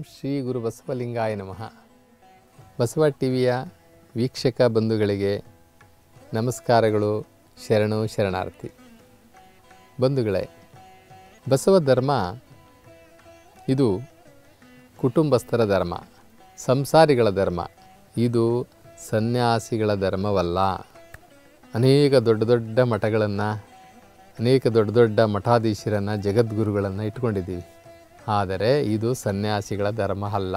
ಶ್ರೀ ಗುರು ಬಸವಲಿಂಗಾಯ ನಮಃ ಬಸವ ಟಿವಿಯ ವೀಕ್ಷಕ ಬಂಧುಗಳಿಗೆ ನಮಸ್ಕಾರಗಳು ಶರಣು ಶರಣಾರ್ಥಿ ಬಂಧುಗಳೇ ಬಸವ ಧರ್ಮ ಇದು ಕುಟುಂಬಸ್ಥರ ಧರ್ಮ ಸಂಸಾರಿಗಳ ಧರ್ಮ ಇದು ಸನ್ಯಾಸಿಗಳ ಧರ್ಮವಲ್ಲ ಅನೇಕ ದೊಡ್ಡ ದೊಡ್ಡ ಮಠಗಳನ್ನು ಅನೇಕ ದೊಡ್ಡ ದೊಡ್ಡ ಮಠಾಧೀಶರನ್ನು ಜಗದ್ಗುರುಗಳನ್ನು ಇಟ್ಕೊಂಡಿದ್ದೀವಿ ಆದರೆ ಇದು ಸನ್ಯಾಸಿಗಳ ಧರ್ಮ ಅಲ್ಲ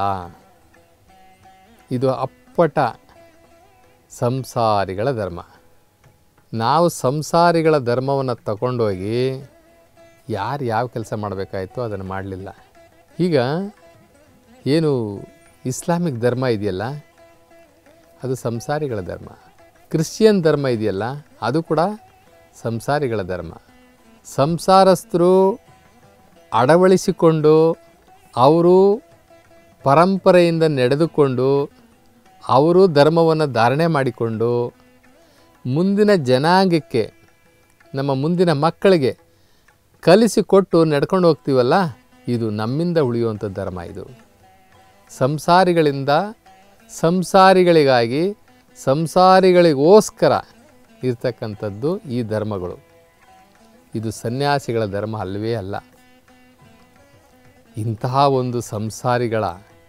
ಇದು ಅಪ್ಪಟ ಸಂಸಾರಿಗಳ ಧರ್ಮ ನಾವು ಸಂಸಾರಿಗಳ ಧರ್ಮವನ್ನು ತಗೊಂಡೋಗಿ ಯಾರು ಯಾವ ಕೆಲಸ ಮಾಡಬೇಕಾಯ್ತು ಅದನ್ನು ಮಾಡಲಿಲ್ಲ ಈಗ ಏನು ಇಸ್ಲಾಮಿಕ್ ಧರ್ಮ ಇದೆಯಲ್ಲ ಅದು ಸಂಸಾರಿಗಳ ಧರ್ಮ ಕ್ರಿಶ್ಚಿಯನ್ ಧರ್ಮ ಇದೆಯಲ್ಲ ಅದು ಕೂಡ ಸಂಸಾರಿಗಳ ಧರ್ಮ ಸಂಸಾರಸ್ಥರು ಅಳವಡಿಸಿಕೊಂಡು ಅವರು ಪರಂಪರೆಯಿಂದ ನಡೆದುಕೊಂಡು ಅವರು ಧರ್ಮವನ್ನು ಧಾರಣೆ ಮಾಡಿಕೊಂಡು ಮುಂದಿನ ಜನಾಂಗಕ್ಕೆ ನಮ್ಮ ಮುಂದಿನ ಮಕ್ಕಳಿಗೆ ಕಲಿಸಿಕೊಟ್ಟು ನಡ್ಕೊಂಡು ಹೋಗ್ತೀವಲ್ಲ ಇದು ನಮ್ಮಿಂದ ಉಳಿಯುವಂಥ ಧರ್ಮ ಇದು ಸಂಸಾರಿಗಳಿಂದ ಸಂಸಾರಿಗಳಿಗಾಗಿ ಸಂಸಾರಿಗಳಿಗೋಸ್ಕರ ಇರ್ತಕ್ಕಂಥದ್ದು ಈ ಧರ್ಮಗಳು ಇದು ಸನ್ಯಾಸಿಗಳ ಧರ್ಮ ಅಲ್ಲವೇ ಅಲ್ಲ ಇಂತಹ ಒಂದು ಸಂಸಾರಿಗಳ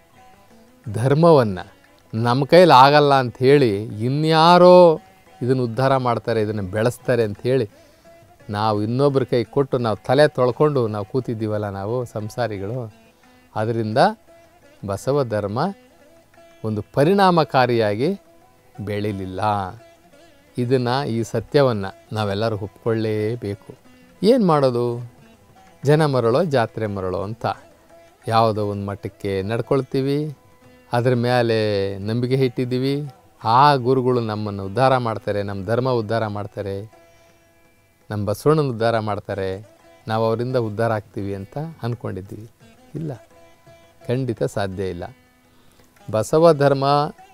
ಧರ್ಮವನ್ನು ನಮ್ಮ ಕೈಲಿ ಆಗಲ್ಲ ಅಂಥೇಳಿ ಇನ್ಯಾರೋ ಇದನ್ನು ಉದ್ಧಾರ ಮಾಡ್ತಾರೆ ಇದನ್ನು ಬೆಳೆಸ್ತಾರೆ ಅಂಥೇಳಿ ನಾವು ಇನ್ನೊಬ್ಬರ ಕೈ ಕೊಟ್ಟು ನಾವು ತಲೆ ತೊಳ್ಕೊಂಡು ನಾವು ಕೂತಿದ್ದೀವಲ್ಲ ನಾವು ಸಂಸಾರಿಗಳು ಅದರಿಂದ ಬಸವ ಧರ್ಮ ಒಂದು ಪರಿಣಾಮಕಾರಿಯಾಗಿ ಬೆಳೀಲಿಲ್ಲ ಇದನ್ನು ಈ ಸತ್ಯವನ್ನು ನಾವೆಲ್ಲರೂ ಒಪ್ಕೊಳ್ಳೇಬೇಕು ಏನು ಮಾಡೋದು ಜನ ಮರಳೋ ಜಾತ್ರೆ ಮರಳೋ ಅಂತ ಯಾವುದೋ ಒಂದು ಮಟ್ಟಕ್ಕೆ ನಡ್ಕೊಳ್ತೀವಿ ಅದ್ರ ಮೇಲೆ ನಂಬಿಕೆ ಇಟ್ಟಿದ್ದೀವಿ ಆ ಗುರುಗಳು ನಮ್ಮನ್ನು ಉದ್ಧಾರ ಮಾಡ್ತಾರೆ ನಮ್ಮ ಧರ್ಮ ಉದ್ಧಾರ ಮಾಡ್ತಾರೆ ನಮ್ಮ ಬಸವಣ್ಣನ ಉದ್ಧಾರ ಮಾಡ್ತಾರೆ ನಾವು ಅವರಿಂದ ಉದ್ಧಾರ ಆಗ್ತೀವಿ ಅಂತ ಅಂದ್ಕೊಂಡಿದ್ದೀವಿ ಇಲ್ಲ ಖಂಡಿತ ಸಾಧ್ಯ ಇಲ್ಲ ಬಸವ ಧರ್ಮ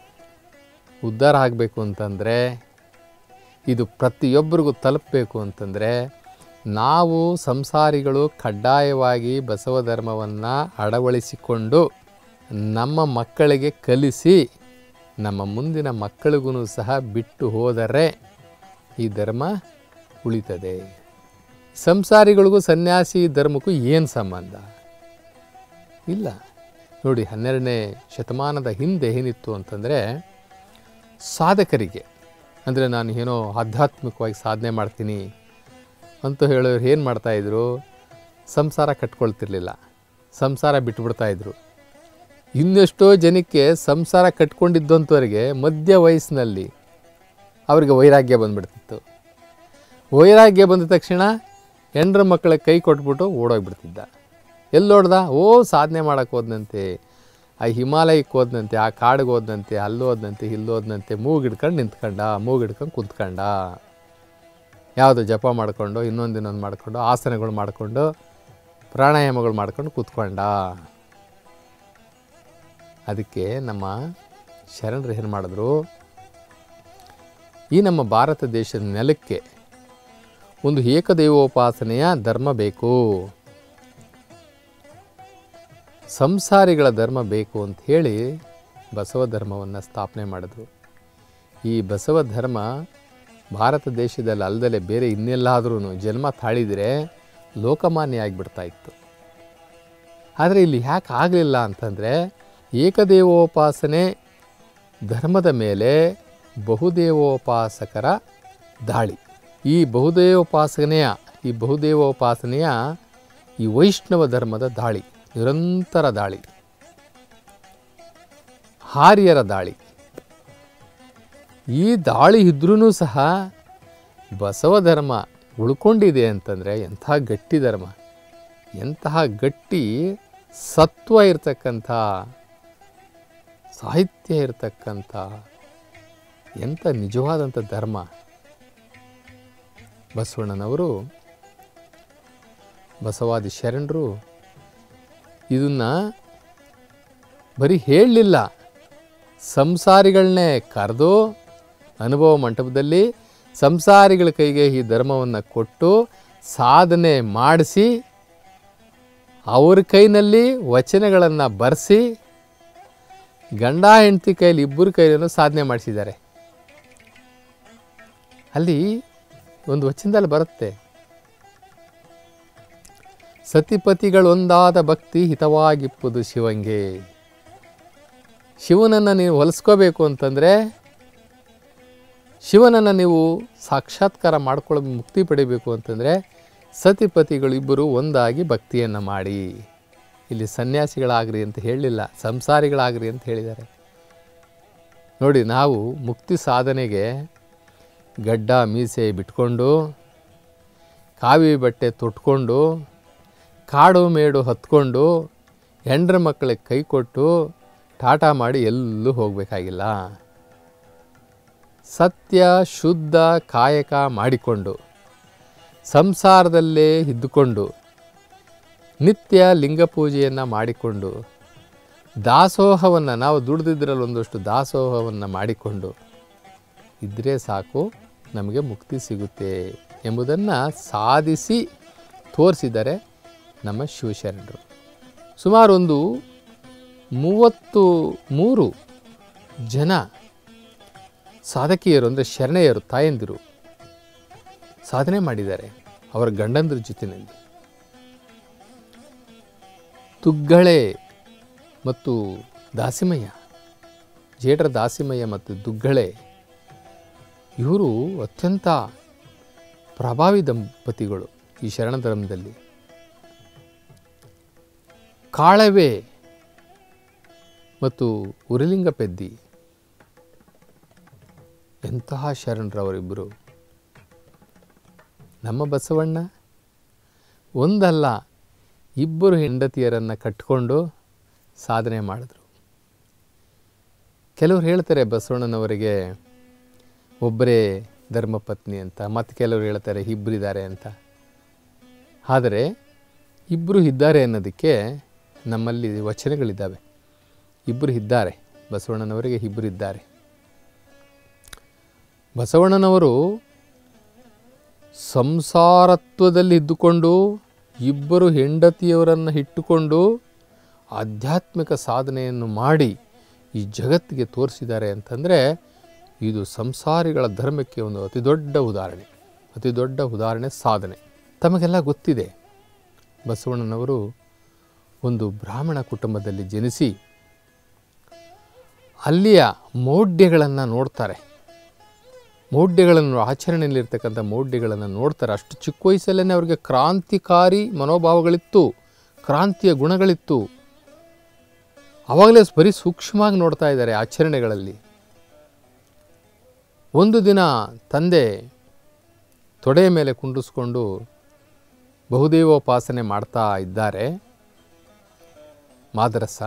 ಉದ್ಧಾರ ಆಗಬೇಕು ಅಂತಂದರೆ ಇದು ಪ್ರತಿಯೊಬ್ಬರಿಗೂ ತಲುಪಬೇಕು ಅಂತಂದರೆ ನಾವು ಸಂಸಾರಿಗಳು ಕಡ್ಡಾಯವಾಗಿ ಬಸವ ಧರ್ಮವನ್ನು ಅಳವಡಿಸಿಕೊಂಡು ನಮ್ಮ ಮಕ್ಕಳಿಗೆ ಕಲಿಸಿ ನಮ್ಮ ಮುಂದಿನ ಮಕ್ಕಳಿಗೂ ಸಹ ಬಿಟ್ಟು ಹೋದರೆ ಈ ಧರ್ಮ ಉಳಿತದೆ ಸಂಸಾರಿಗಳಿಗೂ ಸನ್ಯಾಸಿ ಧರ್ಮಕ್ಕೂ ಏನು ಸಂಬಂಧ ಇಲ್ಲ ನೋಡಿ ಹನ್ನೆರಡನೇ ಶತಮಾನದ ಹಿಂದೆ ಏನಿತ್ತು ಅಂತಂದರೆ ಸಾಧಕರಿಗೆ ಅಂದರೆ ನಾನು ಏನೋ ಆಧ್ಯಾತ್ಮಿಕವಾಗಿ ಸಾಧನೆ ಮಾಡ್ತೀನಿ ಅಂತ ಹೇಳೋರು ಏನು ಮಾಡ್ತಾಯಿದ್ರು ಸಂಸಾರ ಕಟ್ಕೊಳ್ತಿರ್ಲಿಲ್ಲ ಸಂಸಾರ ಬಿಟ್ಬಿಡ್ತಾಯಿದ್ರು ಇನ್ನೆಷ್ಟೋ ಜನಕ್ಕೆ ಸಂಸಾರ ಕಟ್ಕೊಂಡಿದ್ದಂಥವ್ರಿಗೆ ಮಧ್ಯ ವಯಸ್ಸಿನಲ್ಲಿ ಅವ್ರಿಗೆ ವೈರಾಗ್ಯ ಬಂದ್ಬಿಡ್ತಿತ್ತು ವೈರಾಗ್ಯ ಬಂದ ತಕ್ಷಣ ಹೆಂಡ್ರ ಮಕ್ಕಳ ಕೈ ಕೊಟ್ಬಿಟ್ಟು ಓಡೋಗ್ಬಿಡ್ತಿದ್ದ ಎಲ್ಲೋಡ್ದ ಓ ಸಾಧನೆ ಮಾಡೋಕ್ಕೆ ಹೋದ್ನಂತೆ ಆ ಹಿಮಾಲಯಕ್ಕೆ ಹೋದ್ನಂತೆ ಆ ಕಾಡಿಗೆ ಹೋದ್ನಂತೆ ಅಲ್ಲಿ ಹೋದ್ನಂತೆ ಇಲ್ಲಿ ಹೋದ್ನಂತೆ ಮೂಗಿಡ್ಕೊಂಡು ನಿಂತ್ಕೊಂಡ ಮೂಗಿಡ್ಕೊಂಡು ಕುಂತ್ಕೊಂಡ ಯಾವುದೋ ಜಪ ಮಾಡಿಕೊಂಡು ಇನ್ನೊಂದು ಇನ್ನೊಂದು ಮಾಡಿಕೊಂಡು ಆಸನಗಳು ಮಾಡಿಕೊಂಡು ಪ್ರಾಣಾಯಾಮಗಳು ಮಾಡ್ಕೊಂಡು ಕೂತ್ಕೊಂಡ ಅದಕ್ಕೆ ನಮ್ಮ ಶರಣರು ಏನು ಮಾಡಿದ್ರು ಈ ನಮ್ಮ ಭಾರತ ದೇಶದ ನೆಲಕ್ಕೆ ಒಂದು ಏಕದೈವೋಪಾಸನೆಯ ಧರ್ಮ ಬೇಕು ಸಂಸಾರಿಗಳ ಧರ್ಮ ಬೇಕು ಅಂತ ಹೇಳಿ ಬಸವ ಧರ್ಮವನ್ನು ಸ್ಥಾಪನೆ ಮಾಡಿದ್ರು ಈ ಬಸವ ಧರ್ಮ ಭಾರತ ದೇಶದಲ್ಲಿ ಅಲ್ಲದಲೇ ಬೇರೆ ಇನ್ನೆಲ್ಲಾದ್ರೂ ಜನ್ಮ ತಾಳಿದರೆ ಲೋಕಮಾನ್ಯ ಆಗಿಬಿಡ್ತಾ ಇತ್ತು ಆದರೆ ಇಲ್ಲಿ ಯಾಕೆ ಆಗಲಿಲ್ಲ ಅಂತಂದರೆ ಏಕದೇವೋಪಾಸನೆ ಧರ್ಮದ ಮೇಲೆ ಬಹುದೇವೋಪಾಸಕರ ದಾಳಿ ಈ ಬಹುದೇವೋಪಾಸನೆಯ ಈ ಬಹುದೇವೋಪಾಸನೆಯ ಈ ವೈಷ್ಣವ ಧರ್ಮದ ದಾಳಿ ನಿರಂತರ ದಾಳಿ ಹಾರಿಯರ ದಾಳಿ ಈ ದಾಳಿ ಇದ್ರೂ ಸಹ ಬಸವ ಧರ್ಮ ಉಳ್ಕೊಂಡಿದೆ ಅಂತಂದರೆ ಎಂಥ ಗಟ್ಟಿ ಧರ್ಮ ಎಂತಹ ಗಟ್ಟಿ ಸತ್ವ ಇರ್ತಕ್ಕಂಥ ಸಾಹಿತ್ಯ ಇರತಕ್ಕಂಥ ಎಂಥ ನಿಜವಾದಂಥ ಧರ್ಮ ಬಸವಣ್ಣನವರು ಬಸವಾದಿ ಶರಣರು ಇದನ್ನು ಬರೀ ಹೇಳಲಿಲ್ಲ ಸಂಸಾರಿಗಳನ್ನೇ ಕರೆದು ಅನುಭವ ಮಂಟಪದಲ್ಲಿ ಸಂಸಾರಿಗಳ ಕೈಗೆ ಈ ಧರ್ಮವನ್ನು ಕೊಟ್ಟು ಸಾಧನೆ ಮಾಡಿಸಿ ಅವ್ರ ಕೈನಲ್ಲಿ ವಚನಗಳನ್ನು ಬರೆಸಿ ಗಂಡ ಹೆಂಡತಿ ಕೈಲಿ ಇಬ್ಬರ ಕೈಲೂ ಸಾಧನೆ ಮಾಡಿಸಿದ್ದಾರೆ ಅಲ್ಲಿ ಒಂದು ವಚನದಲ್ಲಿ ಬರುತ್ತೆ ಸತಿಪತಿಗಳೊಂದಾದ ಭಕ್ತಿ ಹಿತವಾಗಿಪ್ಪುದು ಶಿವಂಗೆ ಶಿವನನ್ನು ನೀವು ಹೊಲಿಸ್ಕೋಬೇಕು ಅಂತಂದರೆ ಶಿವನನ್ನು ನೀವು ಸಾಕ್ಷಾತ್ಕಾರ ಮಾಡ್ಕೊಳ್ಳೋ ಮುಕ್ತಿ ಪಡಿಬೇಕು ಅಂತಂದರೆ ಸತಿಪತಿಗಳು ಇಬ್ಬರು ಒಂದಾಗಿ ಭಕ್ತಿಯನ್ನು ಮಾಡಿ ಇಲ್ಲಿ ಸನ್ಯಾಸಿಗಳಾಗ್ರಿ ಅಂತ ಹೇಳಲಿಲ್ಲ ಸಂಸಾರಿಗಳಾಗ್ರಿ ಅಂತ ಹೇಳಿದ್ದಾರೆ ನೋಡಿ ನಾವು ಮುಕ್ತಿ ಸಾಧನೆಗೆ ಗಡ್ಡ ಮೀಸೆ ಬಿಟ್ಕೊಂಡು ಕಾವಿ ಬಟ್ಟೆ ತೊಟ್ಕೊಂಡು ಕಾಡು ಮೇಡು ಹತ್ಕೊಂಡು ಹೆಂಡ್ರ ಮಕ್ಕಳಿಗೆ ಕೈ ಕೊಟ್ಟು ಟಾಟಾ ಮಾಡಿ ಎಲ್ಲೂ ಹೋಗಬೇಕಾಗಿಲ್ಲ ಸತ್ಯ ಶುದ್ಧ ಕಾಯಕ ಮಾಡಿಕೊಂಡು ಸಂಸಾರದಲ್ಲೇ ಇದ್ದುಕೊಂಡು ನಿತ್ಯ ಲಿಂಗ ಪೂಜೆಯನ್ನು ಮಾಡಿಕೊಂಡು ದಾಸೋಹವನ್ನು ನಾವು ದುಡಿದಿದ್ರಲ್ಲಿ ಒಂದಷ್ಟು ದಾಸೋಹವನ್ನು ಮಾಡಿಕೊಂಡು ಇದ್ದರೆ ಸಾಕು ನಮಗೆ ಮುಕ್ತಿ ಸಿಗುತ್ತೆ ಎಂಬುದನ್ನು ಸಾಧಿಸಿ ತೋರಿಸಿದ್ದಾರೆ ನಮ್ಮ ಶಿವಶರಣರು ಸುಮಾರು ಒಂದು ಮೂವತ್ತು ಮೂರು ಜನ ಸಾಧಕಿಯರು ಅಂದರೆ ಶರಣೆಯರು ತಾಯಂದಿರು ಸಾಧನೆ ಮಾಡಿದ್ದಾರೆ ಅವರ ಗಂಡಂದ್ರ ಜೊತೆಯಲ್ಲಿ ತುಗ್ಗಳೆ ಮತ್ತು ದಾಸಿಮಯ್ಯ ಜೇಡರ ದಾಸಿಮಯ್ಯ ಮತ್ತು ದುಗ್ಗಳೆ ಇವರು ಅತ್ಯಂತ ಪ್ರಭಾವಿ ದಂಪತಿಗಳು ಈ ಶರಣ ಧರ್ಮದಲ್ಲಿ ಕಾಳವೆ ಮತ್ತು ಉರಿಲಿಂಗ ಪೆದ್ದಿ ಎಂತಹ ಶರಣರವರಿಬ್ಬರು ನಮ್ಮ ಬಸವಣ್ಣ ಒಂದಲ್ಲ ಇಬ್ಬರು ಹೆಂಡತಿಯರನ್ನು ಕಟ್ಟಿಕೊಂಡು ಸಾಧನೆ ಮಾಡಿದ್ರು ಕೆಲವರು ಹೇಳ್ತಾರೆ ಬಸವಣ್ಣನವರಿಗೆ ಒಬ್ಬರೇ ಧರ್ಮಪತ್ನಿ ಅಂತ ಮತ್ತು ಕೆಲವರು ಹೇಳ್ತಾರೆ ಇಬ್ಬರಿದ್ದಾರೆ ಅಂತ ಆದರೆ ಇಬ್ಬರು ಇದ್ದಾರೆ ಅನ್ನೋದಕ್ಕೆ ನಮ್ಮಲ್ಲಿ ವಚನಗಳಿದ್ದಾವೆ ಇಬ್ಬರು ಇದ್ದಾರೆ ಬಸವಣ್ಣನವರಿಗೆ ಇಬ್ಬರು ಇದ್ದಾರೆ ಬಸವಣ್ಣನವರು ಸಂಸಾರತ್ವದಲ್ಲಿ ಇದ್ದುಕೊಂಡು ಇಬ್ಬರು ಹೆಂಡತಿಯವರನ್ನು ಇಟ್ಟುಕೊಂಡು ಆಧ್ಯಾತ್ಮಿಕ ಸಾಧನೆಯನ್ನು ಮಾಡಿ ಈ ಜಗತ್ತಿಗೆ ತೋರಿಸಿದ್ದಾರೆ ಅಂತಂದರೆ ಇದು ಸಂಸಾರಿಗಳ ಧರ್ಮಕ್ಕೆ ಒಂದು ಅತಿ ದೊಡ್ಡ ಉದಾಹರಣೆ ಅತಿ ದೊಡ್ಡ ಉದಾಹರಣೆ ಸಾಧನೆ ತಮಗೆಲ್ಲ ಗೊತ್ತಿದೆ ಬಸವಣ್ಣನವರು ಒಂದು ಬ್ರಾಹ್ಮಣ ಕುಟುಂಬದಲ್ಲಿ ಜನಿಸಿ ಅಲ್ಲಿಯ ಮೌಢ್ಯಗಳನ್ನು ನೋಡ್ತಾರೆ ಮೌಢ್ಯಗಳನ್ನು ಆಚರಣೆಯಲ್ಲಿರ್ತಕ್ಕಂಥ ಮೌಢ್ಯಗಳನ್ನು ನೋಡ್ತಾರೆ ಅಷ್ಟು ಚಿಕ್ಕ ವಯಸ್ಸಲ್ಲೇ ಅವ್ರಿಗೆ ಕ್ರಾಂತಿಕಾರಿ ಮನೋಭಾವಗಳಿತ್ತು ಕ್ರಾಂತಿಯ ಗುಣಗಳಿತ್ತು ಆವಾಗಲೇ ಬರೀ ಸೂಕ್ಷ್ಮವಾಗಿ ನೋಡ್ತಾ ಇದ್ದಾರೆ ಆಚರಣೆಗಳಲ್ಲಿ ಒಂದು ದಿನ ತಂದೆ ತೊಡೆಯ ಮೇಲೆ ಕುಂಡಿಸ್ಕೊಂಡು ಬಹುದೇವೋಪಾಸನೆ ಮಾಡ್ತಾ ಇದ್ದಾರೆ ಮಾದರಸ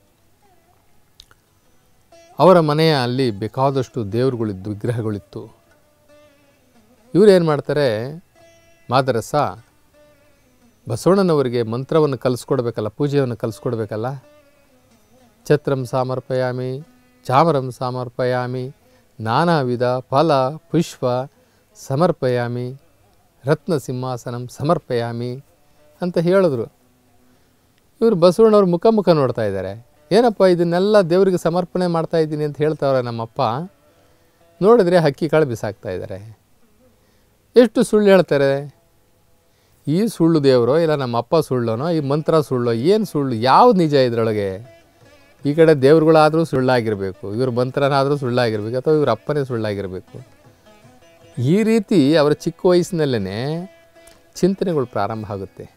ಅವರ ಮನೆಯ ಅಲ್ಲಿ ಬೇಕಾದಷ್ಟು ದೇವರುಗಳಿದ್ದು ವಿಗ್ರಹಗಳಿತ್ತು ಇವರು ಏನು ಮಾಡ್ತಾರೆ ಮಾದರಸ ಬಸವಣ್ಣನವರಿಗೆ ಮಂತ್ರವನ್ನು ಕಲಿಸ್ಕೊಡ್ಬೇಕಲ್ಲ ಪೂಜೆಯನ್ನು ಕಲಿಸ್ಕೊಡ್ಬೇಕಲ್ಲ ಛತ್ರಂ ಸಮರ್ಪಯಾಮಿ ಚಾಮರಂ ಸಮರ್ಪಯಾಮಿ ನಾನಾ ವಿಧ ಫಲ ಪುಷ್ಪ ಸಮರ್ಪಯಾಮಿ ರತ್ನ ಸಿಂಹಾಸನಂ ಸಮರ್ಪಯಾಮಿ ಅಂತ ಹೇಳಿದ್ರು ಇವರು ಬಸವಣ್ಣವ್ರ ಮುಖ ಮುಖ ನೋಡ್ತಾ ಇದ್ದಾರೆ ಏನಪ್ಪ ಇದನ್ನೆಲ್ಲ ದೇವರಿಗೆ ಸಮರ್ಪಣೆ ಮಾಡ್ತಾ ಇದ್ದೀನಿ ಅಂತ ಹೇಳ್ತಾವ್ರೆ ನಮ್ಮಪ್ಪ ನೋಡಿದ್ರೆ ಹಕ್ಕಿ ಕಾಳು ಬಿಸಾಕ್ತಾ ಇದ್ದಾರೆ ಎಷ್ಟು ಸುಳ್ಳು ಹೇಳ್ತಾರೆ ಈ ಸುಳ್ಳು ದೇವರೋ ಇಲ್ಲ ನಮ್ಮ ಅಪ್ಪ ಸುಳ್ಳನೋ ಈ ಮಂತ್ರ ಸುಳ್ಳೋ ಏನು ಸುಳ್ಳು ಯಾವ್ದು ನಿಜ ಇದರೊಳಗೆ ಈ ಕಡೆ ದೇವ್ರುಗಳಾದರೂ ಸುಳ್ಳಾಗಿರಬೇಕು ಇವ್ರ ಮಂತ್ರನಾದರೂ ಸುಳ್ಳಾಗಿರ್ಬೇಕು ಅಥವಾ ಇವ್ರ ಅಪ್ಪನೇ ಸುಳ್ಳಾಗಿರಬೇಕು ಈ ರೀತಿ ಅವರ ಚಿಕ್ಕ ವಯಸ್ಸಿನಲ್ಲೇ ಚಿಂತನೆಗಳು ಪ್ರಾರಂಭ ಆಗುತ್ತೆ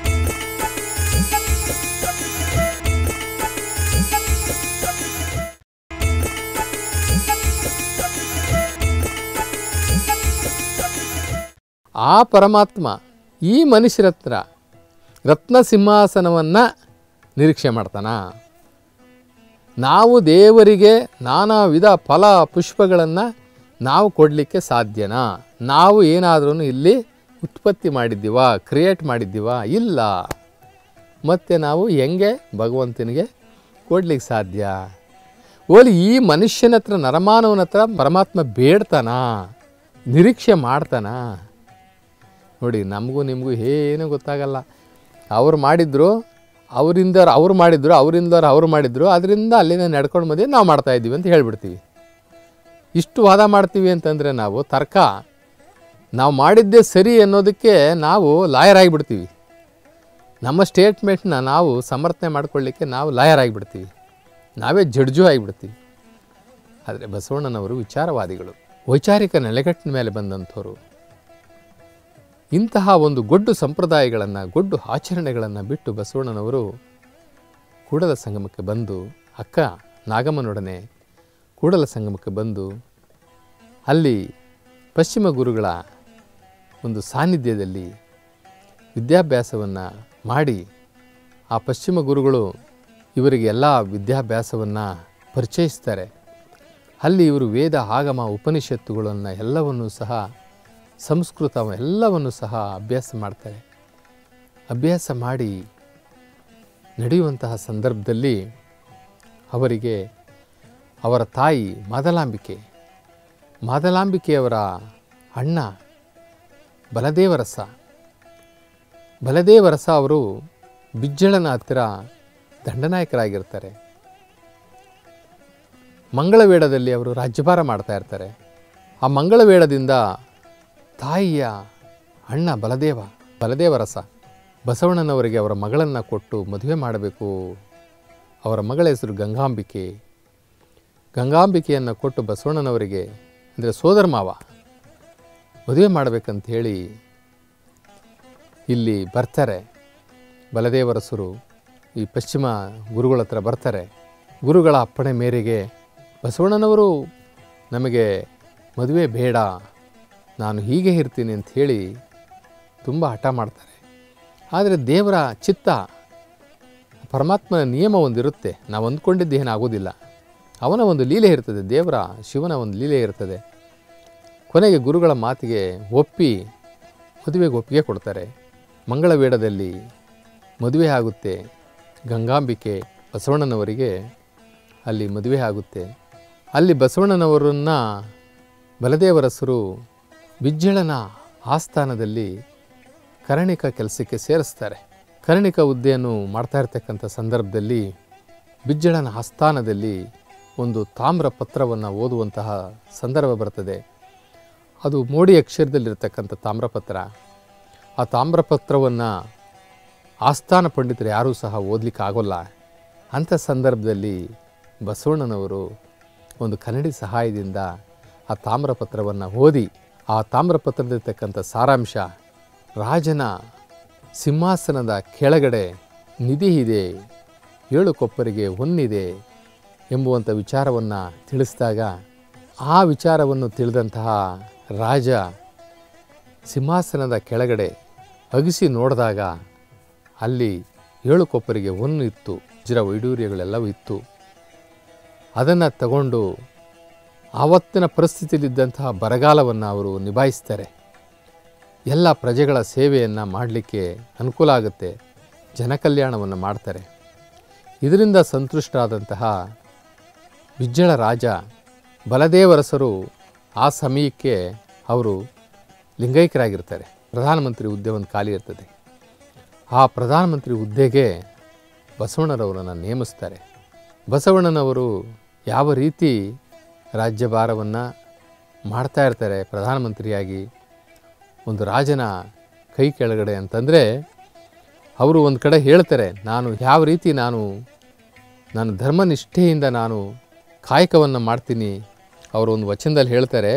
ಆ ಪರಮಾತ್ಮ ಈ ಮನುಷ್ಯರ ಹತ್ರ ರತ್ನ ಸಿಂಹಾಸನವನ್ನು ನಿರೀಕ್ಷೆ ಮಾಡ್ತಾನ ನಾವು ದೇವರಿಗೆ ನಾನಾ ವಿಧ ಫಲ ಪುಷ್ಪಗಳನ್ನು ನಾವು ಕೊಡಲಿಕ್ಕೆ ಸಾಧ್ಯನಾ ನಾವು ಏನಾದ್ರೂ ಇಲ್ಲಿ ಉತ್ಪತ್ತಿ ಮಾಡಿದ್ದೀವ ಕ್ರಿಯೇಟ್ ಮಾಡಿದ್ದೀವ ಇಲ್ಲ ಮತ್ತು ನಾವು ಹೆಂಗೆ ಭಗವಂತನಿಗೆ ಕೊಡ್ಲಿಕ್ಕೆ ಸಾಧ್ಯ ಓಲಿ ಈ ಮನುಷ್ಯನ ಹತ್ರ ನರಮಾನವನ ಹತ್ರ ಪರಮಾತ್ಮ ಬೇಡ್ತಾನ ನಿರೀಕ್ಷೆ ಮಾಡ್ತಾನ ನೋಡಿ ನಮಗೂ ನಿಮಗೂ ಏನೂ ಗೊತ್ತಾಗಲ್ಲ ಅವ್ರು ಮಾಡಿದ್ರು ಅವರಿಂದ ಅವ್ರು ಮಾಡಿದ್ರು ಅವರಿಂದ ಅವ್ರು ಮಾಡಿದ್ರು ಅದರಿಂದ ಅಲ್ಲಿಂದ ನಡ್ಕೊಂಡು ಬಂದು ನಾವು ಮಾಡ್ತಾ ಇದ್ದೀವಿ ಅಂತ ಹೇಳ್ಬಿಡ್ತೀವಿ ಇಷ್ಟು ವಾದ ಮಾಡ್ತೀವಿ ಅಂತಂದರೆ ನಾವು ತರ್ಕ ನಾವು ಮಾಡಿದ್ದೇ ಸರಿ ಅನ್ನೋದಕ್ಕೆ ನಾವು ಲಾಯರ್ ಆಗಿಬಿಡ್ತೀವಿ ನಮ್ಮ ಸ್ಟೇಟ್ಮೆಂಟ್ನ ನಾವು ಸಮರ್ಥನೆ ಮಾಡ್ಕೊಳ್ಳಿಕ್ಕೆ ನಾವು ಲಾಯರ್ ಆಗಿಬಿಡ್ತೀವಿ ನಾವೇ ಜಡ್ಜು ಆಗಿಬಿಡ್ತೀವಿ ಆದರೆ ಬಸವಣ್ಣನವರು ವಿಚಾರವಾದಿಗಳು ವೈಚಾರಿಕ ನೆಲೆಗಟ್ಟಿನ ಮೇಲೆ ಬಂದಂಥವ್ರು ಇಂತಹ ಒಂದು ಗೊಡ್ಡು ಸಂಪ್ರದಾಯಗಳನ್ನು ಗೊಡ್ಡು ಆಚರಣೆಗಳನ್ನು ಬಿಟ್ಟು ಬಸವಣ್ಣನವರು ಕೂಡಲ ಸಂಗಮಕ್ಕೆ ಬಂದು ಅಕ್ಕ ನಾಗಮ್ಮನೊಡನೆ ಕೂಡಲ ಸಂಗಮಕ್ಕೆ ಬಂದು ಅಲ್ಲಿ ಪಶ್ಚಿಮ ಗುರುಗಳ ಒಂದು ಸಾನ್ನಿಧ್ಯದಲ್ಲಿ ವಿದ್ಯಾಭ್ಯಾಸವನ್ನು ಮಾಡಿ ಆ ಪಶ್ಚಿಮ ಗುರುಗಳು ಇವರಿಗೆ ಎಲ್ಲ ವಿದ್ಯಾಭ್ಯಾಸವನ್ನು ಪರಿಚಯಿಸ್ತಾರೆ ಅಲ್ಲಿ ಇವರು ವೇದ ಆಗಮ ಉಪನಿಷತ್ತುಗಳನ್ನು ಎಲ್ಲವನ್ನೂ ಸಹ ಸಂಸ್ಕೃತ ಎಲ್ಲವನ್ನು ಸಹ ಅಭ್ಯಾಸ ಮಾಡ್ತಾರೆ ಅಭ್ಯಾಸ ಮಾಡಿ ನಡೆಯುವಂತಹ ಸಂದರ್ಭದಲ್ಲಿ ಅವರಿಗೆ ಅವರ ತಾಯಿ ಮಾದಲಾಂಬಿಕೆ ಮಾದಲಾಂಬಿಕೆಯವರ ಅಣ್ಣ ಬಲದೇವರಸ ಬಲದೇವರಸ ಅವರು ಬಿಜ್ಜಳನ ಹತ್ತಿರ ದಂಡನಾಯಕರಾಗಿರ್ತಾರೆ ಮಂಗಳವೇಡದಲ್ಲಿ ಅವರು ರಾಜ್ಯಭಾರ ಮಾಡ್ತಾ ಇರ್ತಾರೆ ಆ ಮಂಗಳವೇಡದಿಂದ ತಾಯಿಯ ಅಣ್ಣ ಬಲದೇವ ಬಲದೇವರಸ ಬಸವಣ್ಣನವರಿಗೆ ಅವರ ಮಗಳನ್ನು ಕೊಟ್ಟು ಮದುವೆ ಮಾಡಬೇಕು ಅವರ ಮಗಳ ಹೆಸರು ಗಂಗಾಂಬಿಕೆ ಗಂಗಾಂಬಿಕೆಯನ್ನು ಕೊಟ್ಟು ಬಸವಣ್ಣನವರಿಗೆ ಅಂದರೆ ಸೋದರ ಮಾವ ಮದುವೆ ಮಾಡಬೇಕಂತ ಹೇಳಿ ಇಲ್ಲಿ ಬರ್ತಾರೆ ಬಲದೇವರಸರು ಈ ಪಶ್ಚಿಮ ಗುರುಗಳ ಹತ್ರ ಬರ್ತಾರೆ ಗುರುಗಳ ಅಪ್ಪಣೆ ಮೇರೆಗೆ ಬಸವಣ್ಣನವರು ನಮಗೆ ಮದುವೆ ಬೇಡ ನಾನು ಹೀಗೆ ಇರ್ತೀನಿ ಅಂತ ಹೇಳಿ ತುಂಬ ಹಠ ಮಾಡ್ತಾರೆ ಆದರೆ ದೇವರ ಚಿತ್ತ ಪರಮಾತ್ಮನ ನಿಯಮ ಒಂದಿರುತ್ತೆ ನಾವು ಅಂದ್ಕೊಂಡಿದ್ದು ಏನಾಗೋದಿಲ್ಲ ಅವನ ಒಂದು ಲೀಲೆ ಇರ್ತದೆ ದೇವರ ಶಿವನ ಒಂದು ಲೀಲೆ ಇರ್ತದೆ ಕೊನೆಗೆ ಗುರುಗಳ ಮಾತಿಗೆ ಒಪ್ಪಿ ಮದುವೆಗೆ ಒಪ್ಪಿಗೆ ಕೊಡ್ತಾರೆ ಮಂಗಳವೇಡದಲ್ಲಿ ಮದುವೆ ಆಗುತ್ತೆ ಗಂಗಾಂಬಿಕೆ ಬಸವಣ್ಣನವರಿಗೆ ಅಲ್ಲಿ ಮದುವೆ ಆಗುತ್ತೆ ಅಲ್ಲಿ ಬಸವಣ್ಣನವರನ್ನು ಬಲದೇವರಸರು ಬಿಜ್ಜಳನ ಆಸ್ಥಾನದಲ್ಲಿ ಕರ್ಣಿಕ ಕೆಲಸಕ್ಕೆ ಸೇರಿಸ್ತಾರೆ ಕರ್ಣಿಕ ಹುದ್ದೆಯನ್ನು ಮಾಡ್ತಾ ಇರ್ತಕ್ಕಂಥ ಸಂದರ್ಭದಲ್ಲಿ ಬಿಜ್ಜಳನ ಆಸ್ಥಾನದಲ್ಲಿ ಒಂದು ತಾಮ್ರ ಪತ್ರವನ್ನು ಓದುವಂತಹ ಸಂದರ್ಭ ಬರ್ತದೆ ಅದು ಮೋಡಿ ಅಕ್ಷರದಲ್ಲಿರ್ತಕ್ಕಂಥ ತಾಮ್ರಪತ್ರ ಆ ತಾಮ್ರಪತ್ರವನ್ನು ಆಸ್ಥಾನ ಪಂಡಿತರು ಯಾರೂ ಸಹ ಓದಲಿಕ್ಕೆ ಆಗೋಲ್ಲ ಅಂಥ ಸಂದರ್ಭದಲ್ಲಿ ಬಸವಣ್ಣನವರು ಒಂದು ಕನ್ನಡಿ ಸಹಾಯದಿಂದ ಆ ತಾಮ್ರಪತ್ರವನ್ನು ಓದಿ ಆ ತಾಮ್ರಪತ್ರದಲ್ಲಿರ್ತಕ್ಕಂಥ ಸಾರಾಂಶ ರಾಜನ ಸಿಂಹಾಸನದ ಕೆಳಗಡೆ ನಿಧಿ ಇದೆ ಏಳು ಕೊಪ್ಪರಿಗೆ ಹೊನ್ನಿದೆ ಎಂಬುವಂಥ ವಿಚಾರವನ್ನು ತಿಳಿಸಿದಾಗ ಆ ವಿಚಾರವನ್ನು ತಿಳಿದಂತಹ ರಾಜ ಸಿಂಹಾಸನದ ಕೆಳಗಡೆ ಅಗಿಸಿ ನೋಡಿದಾಗ ಅಲ್ಲಿ ಏಳು ಕೊಪ್ಪರಿಗೆ ಹೊನ್ನು ಇತ್ತು ವಜ್ರ ವೈಡೂರ್ಯಗಳೆಲ್ಲವೂ ಇತ್ತು ಅದನ್ನು ತಗೊಂಡು ಆವತ್ತಿನ ಪರಿಸ್ಥಿತಿಯಲ್ಲಿದ್ದಂತಹ ಬರಗಾಲವನ್ನು ಅವರು ನಿಭಾಯಿಸ್ತಾರೆ ಎಲ್ಲ ಪ್ರಜೆಗಳ ಸೇವೆಯನ್ನು ಮಾಡಲಿಕ್ಕೆ ಅನುಕೂಲ ಆಗುತ್ತೆ ಜನಕಲ್ಯಾಣವನ್ನು ಮಾಡ್ತಾರೆ ಇದರಿಂದ ಸಂತುಷ್ಟರಾದಂತಹ ಬಿಜ್ಜಳ ರಾಜ ಬಲದೇವರಸರು ಆ ಸಮಯಕ್ಕೆ ಅವರು ಲಿಂಗೈಕ್ಯರಾಗಿರ್ತಾರೆ ಪ್ರಧಾನಮಂತ್ರಿ ಹುದ್ದೆ ಒಂದು ಖಾಲಿ ಇರ್ತದೆ ಆ ಪ್ರಧಾನಮಂತ್ರಿ ಹುದ್ದೆಗೆ ಬಸವಣ್ಣರವರನ್ನು ನೇಮಿಸ್ತಾರೆ ಬಸವಣ್ಣನವರು ಯಾವ ರೀತಿ ರಾಜ್ಯಭಾರವನ್ನು ಮಾಡ್ತಾ ಇರ್ತಾರೆ ಪ್ರಧಾನಮಂತ್ರಿಯಾಗಿ ಒಂದು ರಾಜನ ಕೈ ಕೆಳಗಡೆ ಅಂತಂದರೆ ಅವರು ಒಂದು ಕಡೆ ಹೇಳ್ತಾರೆ ನಾನು ಯಾವ ರೀತಿ ನಾನು ನಾನು ಧರ್ಮನಿಷ್ಠೆಯಿಂದ ನಾನು ಕಾಯಕವನ್ನು ಮಾಡ್ತೀನಿ ಅವರು ಒಂದು ವಚನದಲ್ಲಿ ಹೇಳ್ತಾರೆ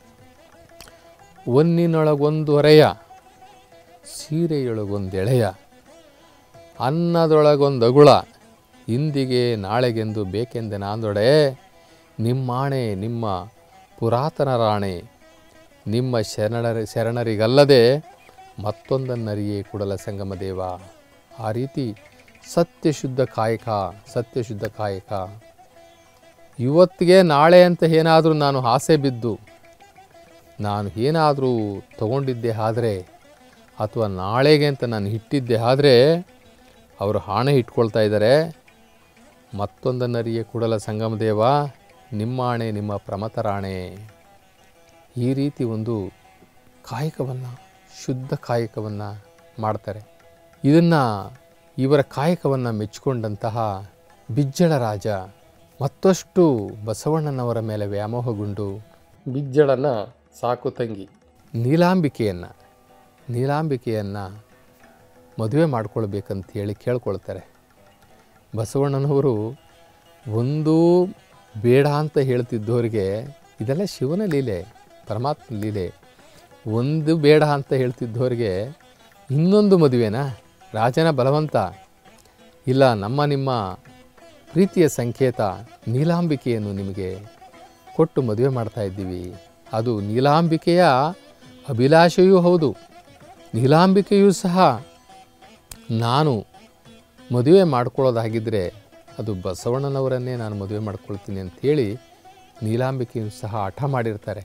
ಒನ್ನಿನೊಳಗೊಂದು ಹೊರೆಯ ಸೀರೆಯೊಳಗೊಂದು ಎಳೆಯ ಅನ್ನದೊಳಗೊಂದು ಅಗುಳ ಇಂದಿಗೆ ನಾಳೆಗೆಂದು ಬೇಕೆಂದೆ ನಾಂದೊಡೆ ನಿಮ್ಮಾಣೆ ನಿಮ್ಮ ಪುರಾತನ ರಾಣೆ ನಿಮ್ಮ ಶರಣರ ಶರಣರಿಗಲ್ಲದೆ ಮತ್ತೊಂದನ್ನರಿಯೇ ಕುಡಲ ಸಂಗಮ ದೇವ ಆ ರೀತಿ ಸತ್ಯಶುದ್ಧ ಕಾಯಕ ಸತ್ಯಶುದ್ಧ ಕಾಯಕ ಇವತ್ತಿಗೆ ನಾಳೆ ಅಂತ ಏನಾದರೂ ನಾನು ಆಸೆ ಬಿದ್ದು ನಾನು ಏನಾದರೂ ತಗೊಂಡಿದ್ದೆ ಆದರೆ ಅಥವಾ ನಾಳೆಗೆ ಅಂತ ನಾನು ಇಟ್ಟಿದ್ದೆ ಆದರೆ ಅವರು ಹಾಣೆ ಇಟ್ಕೊಳ್ತಾ ಇದ್ದಾರೆ ಮತ್ತೊಂದನ್ನರಿಯೇ ಕುಡಲ ಸಂಗಮ ದೇವ ನಿಮ್ಮಾಣೆ ನಿಮ್ಮ ಪ್ರಮತರಾಣೆ ಈ ರೀತಿ ಒಂದು ಕಾಯಕವನ್ನು ಶುದ್ಧ ಕಾಯಕವನ್ನು ಮಾಡ್ತಾರೆ ಇದನ್ನು ಇವರ ಕಾಯಕವನ್ನು ಮೆಚ್ಚಿಕೊಂಡಂತಹ ಬಿಜ್ಜಳ ರಾಜ ಮತ್ತಷ್ಟು ಬಸವಣ್ಣನವರ ಮೇಲೆ ವ್ಯಾಮೋಹಗೊಂಡು ಬಿಜ್ಜಳನ ಸಾಕು ತಂಗಿ ನೀಲಾಂಬಿಕೆಯನ್ನು ನೀಲಾಂಬಿಕೆಯನ್ನು ಮದುವೆ ಮಾಡ್ಕೊಳ್ಬೇಕಂತ ಹೇಳಿ ಕೇಳ್ಕೊಳ್ತಾರೆ ಬಸವಣ್ಣನವರು ಒಂದು ಬೇಡ ಅಂತ ಹೇಳ್ತಿದ್ದವರಿಗೆ ಇದೆಲ್ಲ ಶಿವನ ಲೀಲೆ ಪರಮಾತ್ಮ ಲೀಲೆ ಒಂದು ಬೇಡ ಅಂತ ಹೇಳ್ತಿದ್ದವರಿಗೆ ಇನ್ನೊಂದು ಮದುವೆನಾ ರಾಜನ ಬಲವಂತ ಇಲ್ಲ ನಮ್ಮ ನಿಮ್ಮ ಪ್ರೀತಿಯ ಸಂಕೇತ ನೀಲಾಂಬಿಕೆಯನ್ನು ನಿಮಗೆ ಕೊಟ್ಟು ಮದುವೆ ಮಾಡ್ತಾ ಇದ್ದೀವಿ ಅದು ನೀಲಾಂಬಿಕೆಯ ಅಭಿಲಾಷೆಯೂ ಹೌದು ನೀಲಾಂಬಿಕೆಯೂ ಸಹ ನಾನು ಮದುವೆ ಮಾಡ್ಕೊಳ್ಳೋದಾಗಿದ್ದರೆ ಅದು ಬಸವಣ್ಣನವರನ್ನೇ ನಾನು ಮದುವೆ ಮಾಡ್ಕೊಳ್ತೀನಿ ಅಂಥೇಳಿ ನೀಲಾಂಬಿಕೆಯೂ ಸಹ ಹಠ ಮಾಡಿರ್ತಾರೆ